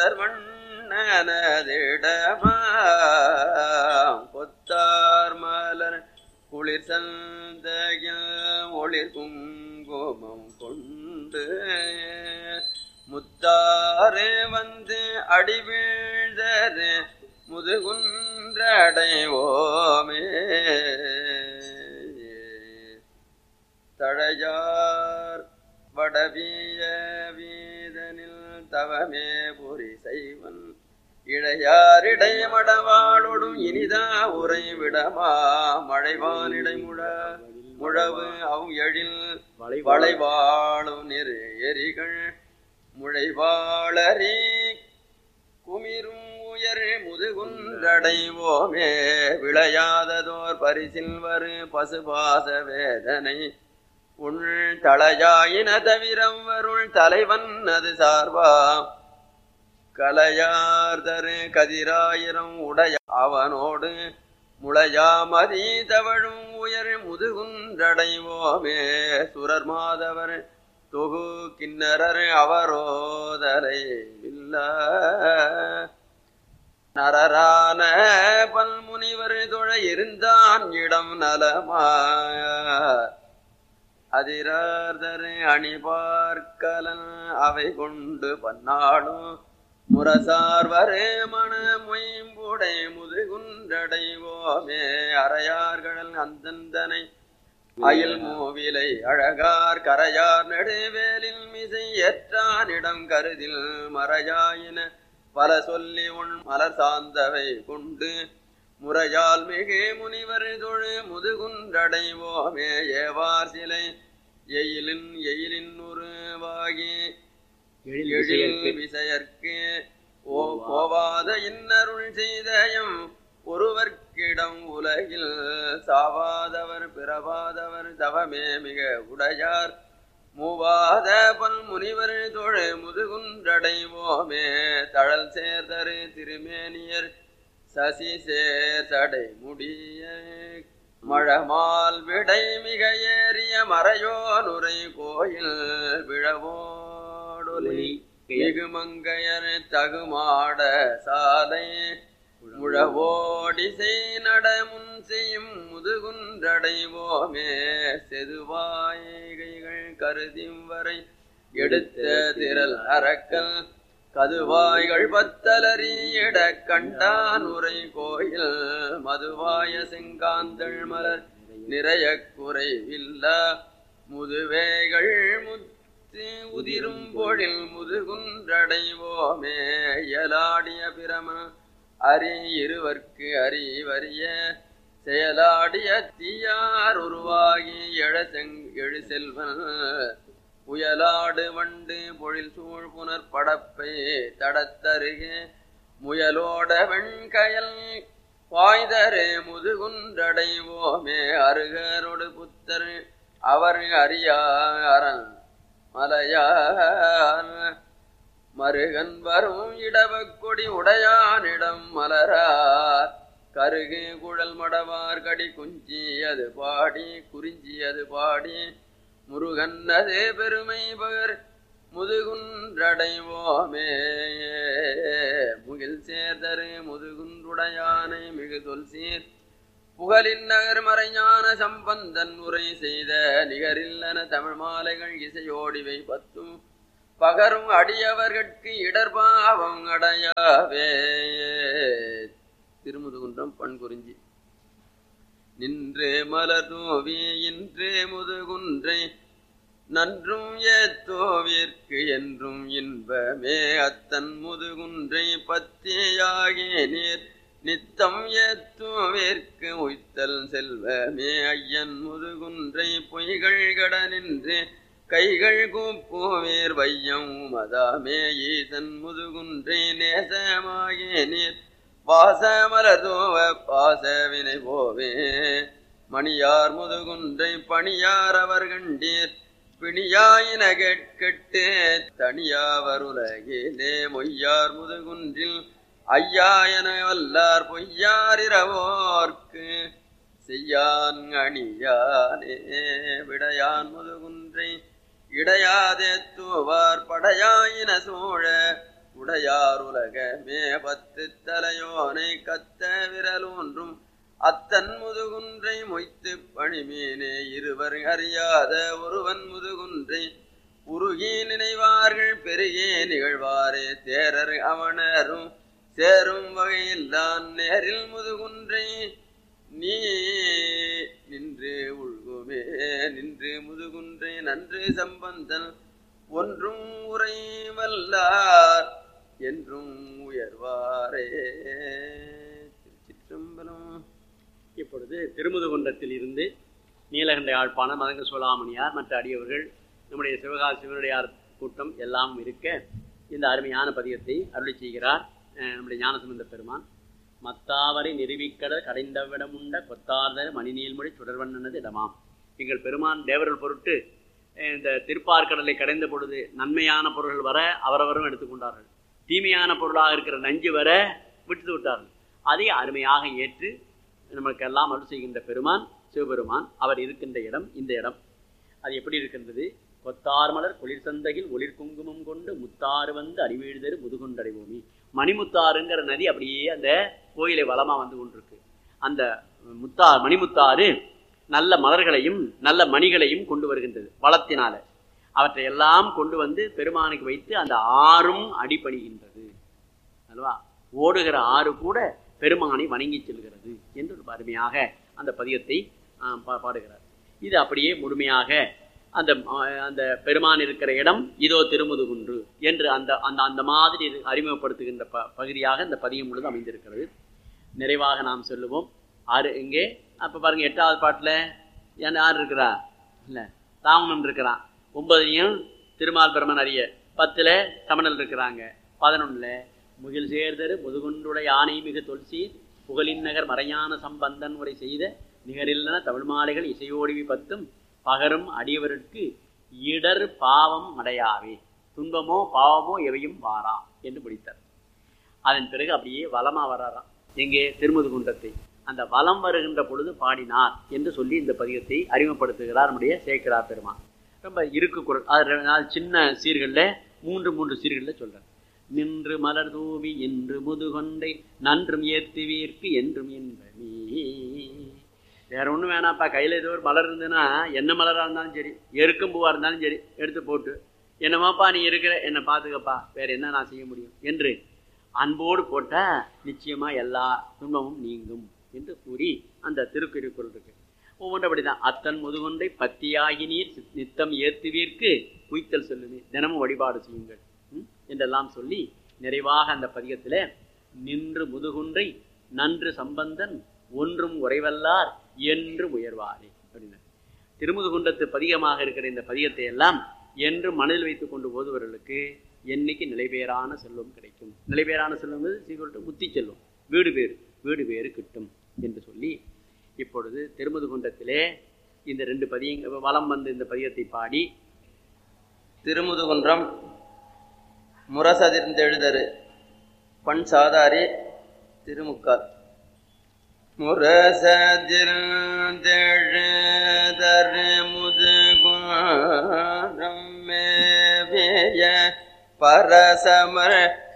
சுடர் வண்ணனதிடமா பொத்தார் மலர் குளிர் சந்தையில் ஒளிர் குங்குமம் கொண்டு முத்தாறு வந்து அடி வீழ்தரு முதுகுன்றடைவோமே தழையார் வடவிய வீதனில் தவமே புரி செய்வன் இழையாரிடை மடவாளொடும் இனிதா உரை விடமா மழைவானிடை முழ முழவு அவ் எழில் வளைவாளும் நிறு எரிகள் முளைவாளரி குமிரும் உயர் முதுகுன்றடைவோமே விளையாததோர் பரிசில் வரு பசுபாச வேதனை உள் தளையாயின தவிரம் வருள் தலைவன் அது சார்பா கலையார் தரு கதிராயிரம் உடைய அவனோடு முளையாமதி தவழும் உயர் முதுகுன்றடைவோமே சுரர் மாதவர் தொகு கிண்ணரர் அவரோதலை இல்ல நரரான பல்முனிவர் தொழ இருந்தான் இடம் நலமாய அதிரார்தரு அணிபார்க்கலன் அவை கொண்டு பன்னாடும் முரசார்வரே மன மொயம்புடை முதுகுன்றடைவோமே அறையார்கள் அந்தந்தனை அயில் மூவிலை அழகார் கரையார் நெடுவேலில் மிசை ஏற்றானிடம் கருதில் மறையாயின பல சொல்லி உன் மலர் சார்ந்தவை கொண்டு முறையால் மிகு முனிவர் தொழு முதுகுன்றடைவோமே ஏவார் சிலை எயிலின் எயிலின் உருவாகி எழில் விசையற்கு ஓ போவாத இன்னருள் செய்தயம் ஒருவர்க்கிடம் உலகில் சாவாதவர் பிறவாதவர் தவமே மிக உடையார் மூவாத பல் முனிவர் தொழு முதுகுன்றடைவோமே தழல் சேர்தரு திருமேனியர் சசி சேர் சடை முடிய மழமால் விடை மிக ஏறிய மறையோனுரை கோயில் விழவோடொலி மிகுமங்கையர் தகுமாட சாலை முழவோடிசை நடமுன் செய்யும் முதுகுன்றடைவோமே செதுவாய்கைகள் கருதிம் வரை எடுத்த திரள் அரக்கல் கதுவாய்கள் பத்தலறியிட கண்டான் உரை கோயில் மதுவாய செங்காந்தள் மலர் நிறைய குறைவில்ல முதுவேகள் முத்து உதிரும் பொழில் முதுகுன்றடைவோமே இயலாடிய பிரம அரி இருவர்க்கு அறிவறிய செயலாடிய தீயார் உருவாகி எழசெங் எழு செல்வன் புயலாடு வண்டு பொழில் சூழ் புனர் படப்பை தடத்தருகே முயலோட வெண்கயல் பாய்தரு முதுகுன்றடைவோமே அருகரோடு புத்தர் அவர் அறியாரன் மலையார் மருகன் வரும் இடவக்கொடி உடையானிடம் மலரார் கருகு குழல் மடவார் கடி குஞ்சி அது பாடி குறிஞ்சி அது பாடி முருகன் அதே பெருமை பகர் முதுகுன்றடைவோமே முகில் சேர்தரு முதுகுன்றுடையானை மிகு தொல் சீர் புகழின் நகர் மறைஞான சம்பந்தன் உரை செய்த நிகரில்லன தமிழ் மாலைகள் இசையோடிவை பத்தும் பகரும் அடியவர்கட்கு இடர்பாவம் அடையாவே திருமுதுகுன்றம் பண்குறிஞ்சி நின்று மலர் தூவி இன்று முதுகுன்றை நன்றும் ஏத்தோவிற்கு என்றும் இன்பமே அத்தன் முதுகுன்றை பத்தியாகி நீர் நித்தம் ஏத்துவிற்கு உய்த்தல் செல்வமே ஐயன் முதுகுன்றை பொய்கள் கட நின்று கைகள் கூப்புவீர் வையம் மதாமே ஈசன் முதுகுன்றை நேசமாகி நீர் பாசமலதோவ பாசவினை போவே மணியார் முதுகுன்றை பணியார் அவர் கண்டீர் பிணியாயின கேட்கட்டு தனியாவர் உலகிலே மொய்யார் முதுகுன்றில் ஐயா என வல்லார் பொய்யாரிரவோர்க்கு செய்யான் அணியானே விடையான் முதுகுன்றை இடையாதே தூவார் படையாயின சூழ உடையார் உலகமே பத்து தலையோனை கத்த விரலூன்றும் அத்தன் முதுகுன்றை மொய்த்து பணிமீனே இருவர் அறியாத ஒருவன் முதுகுன்றை உருகி நினைவார்கள் பெருகே நிகழ்வாரே தேரர் அவனரும் சேரும் வகையில்லான் நேரில் முதுகுன்றை நீ நின்று உள்குமே நின்று முதுகுன்றை நன்று சம்பந்தன் ஒன்றும் உரைவல்லார் என்றும் உயர்வாரே திருச்சிற்றம்பலம் இப்பொழுது திருமுதுகுன்றத்தில் இருந்து நீலகண்ட யாழ்ப்பாண மதங்க சோழாமணியார் மற்ற அடியவர்கள் நம்முடைய சிவகாசி சிவனுடையார் கூட்டம் எல்லாம் இருக்க இந்த அருமையான பதியத்தை அருளி செய்கிறார் அஹ் நம்முடைய ஞானசம்பந்த பெருமான் மத்தாவரை நிறுவிக்கட கடைந்தவிடமுண்ட கொத்தார்தர மணிநீள்மொழி சுடர்வண்ணனது இடமாம் எங்கள் பெருமான் தேவர்கள் பொருட்டு அஹ் இந்த திருப்பார்கடலை கடைந்த பொழுது நன்மையான பொருள்கள் வர அவரவரும் எடுத்துக்கொண்டார்கள் தீமையான பொருளாக இருக்கிற நஞ்சு வர விட்டு விட்டார்கள் அதை அருமையாக ஏற்று நமக்கெல்லாம் அருள் செய்கின்ற பெருமான் சிவபெருமான் அவர் இருக்கின்ற இடம் இந்த இடம் அது எப்படி இருக்கின்றது கொத்தார் மலர் குளிர் சந்தகில் ஒளிர் குங்குமம் கொண்டு முத்தாறு வந்து அறிவீழ்தரு முதுகொண்டடைவோமி மணிமுத்தாறுங்கிற நதி அப்படியே அந்த கோயிலை வளமா வந்து கொண்டிருக்கு அந்த முத்தா மணிமுத்தாறு நல்ல மலர்களையும் நல்ல மணிகளையும் கொண்டு வருகின்றது வளத்தினால அவற்றை எல்லாம் கொண்டு வந்து பெருமானுக்கு வைத்து அந்த ஆறும் அடிபணிகின்றது அல்லவா ஓடுகிற ஆறு கூட பெருமானை வணங்கி செல்கிறது என்று ஒரு அருமையாக அந்த பதியத்தை ஆஹ், பா- பாடுகிறார் இது அப்படியே முழுமையாக அந்த ஆஹ், அந்த பெருமான் இருக்கிற இடம் இதோ திருமுதுகுன்று என்று அந்த அந்த அந்த மாதிரி இது அறிமுகப்படுத்துகின்ற ப பகுதியாக இந்த பதியம் முழுது அமைந்திருக்கிறது நிறைவாக நாம் சொல்லுவோம் ஆறு இங்கே அப்போ பாருங்க எட்டாவது பாட்டில் ஏன் யார் இருக்கிறா இல்லை ராமன் இருக்கிறான் ஒன்பதையும் திருமால் பிரமன் அறிய பத்தில் தமிழல் இருக்கிறாங்க பதினொன்றில் முகில் சேர்தரு முதுகுண்டுடைய யானை மிகு தொல்சி புகழின் நகர் மறையான சம்பந்தன் உரை செய்த நிகரில்லன தமிழ் மாலைகள் இசையோடிவி பத்தும் பகரும் அடியவருக்கு இடர் பாவம் அடையாவே துன்பமோ பாவமோ எவையும் வாரா என்று முடித்தார் அதன் பிறகு அப்படியே வலமா வராராம் எங்கே திருமுதுகுன்றத்தை அந்த வலம் வருகின்ற பொழுது பாடினார் என்று சொல்லி இந்த பதிகத்தை அறிமுகப்படுத்துகிறார் நம்முடைய சேக்கரா பெருமான் ரொம்ப இருக்கு குரல் அது ரெ- நாலு சின்ன சீர்களில் மூன்று மூன்று சீர்களில் சொல்றார் நின்று மலர் தூவி என்று முதுகொண்டை நன்றும் ஏத்துவீர்க்கு என்றும் என்பமே வேற ஒன்றும் வேணாப்பா கையில் ஏதோ ஒரு மலர் இருந்ததுன்னா என்ன மலராக இருந்தாலும் சரி எருக்கும் பூவாக இருந்தாலும் சரி எடுத்து போட்டு என்னமாப்பா நீ இருக்கிற என்னை பார்த்துக்கப்பா வேற என்ன நான் செய்ய முடியும் என்று அன்போடு போட்டால் நிச்சயமா எல்லா துன்பமும் நீங்கும் என்று கூறி அந்த திருக்குறிக்குள் இருக்கு ஒவ்வொன்றபடி தான் அத்தன் முதுகொண்டை பத்தியாகி நீர் சித்- நித்தம் ஏத்துவீர்க்கு குய்த்தல் சொல்லுமே தினமும் வழிபாடு செய்யுங்கள் ம்? என்றெல்லாம் சொல்லி நிறைவாக அந்த பதிகத்தில் நின்று முதுகுன்றை நன்று சம்பந்தன் ஒன்றும் உறைவல்லார் என்று உயர்வாரே அப்படின்னார் திருமுதுகுன்றத்து பதிகமாக இருக்கிற இந்த பதிகத்தை எல்லாம் என்று மனதில் வைத்துக் கொண்டு ஓதுவர்களுக்கு என்னைக்கு நிலைபேறான செல்வம் கிடைக்கும் நிலைபேறான செல்வம் சீக்கிரம் முத்தி செல்வம் வீடு பேறு வீடு பேறு கிட்டும் என்று சொல்லி இப்பொழுது திருமுதுகுன்றத்திலே இந்த ரெண்டு பதியங்க வலம் வந்து இந்த பதியத்தை பாடி திருமுதுகுன்றம் முரசதிர்ந்தெழுதரு பண் சாதாரி திருமுக்கால் முரசதிர்ந்தெழுதரு முதுகுன்றம் மேவிய பரசமர்